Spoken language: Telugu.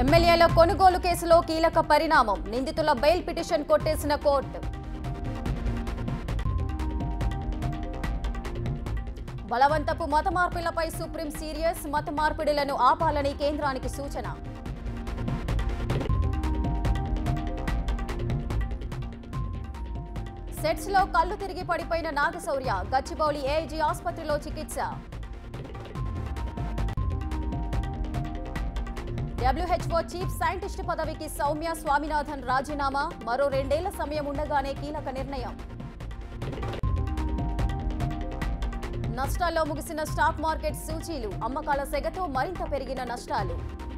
ఎమ్మెల్యేల కొనుగోలు కేసులో కీలక పరిణామం నిందితుల బెయిల్ పిటిషన్ కొట్టేసిన కోర్టు బలవంతపు మత మార్పులపై సుప్రీం సీరియస్ మత మార్పిడులను ఆపాలని కేంద్రానికి సూచన సెట్స్ లో కళ్ళు తిరిగి పడిపోయిన నాగశౌర్య గచ్చిబౌలి ఏఐజీ ఆసుపత్రిలో చికిత్స డబ్ల్యూహెచ్ఓ చీఫ్ సైంటిస్ట్ పదవికి సౌమ్య స్వామినాథన్ రాజీనామా మరో రెండేళ్ల సమయం ఉండగానే కీలక నిర్ణయం నష్టాల్లో ముగిసిన స్టాక్ మార్కెట్ సూచీలు అమ్మకాల సెగతో మరింత పెరిగిన నష్టాలు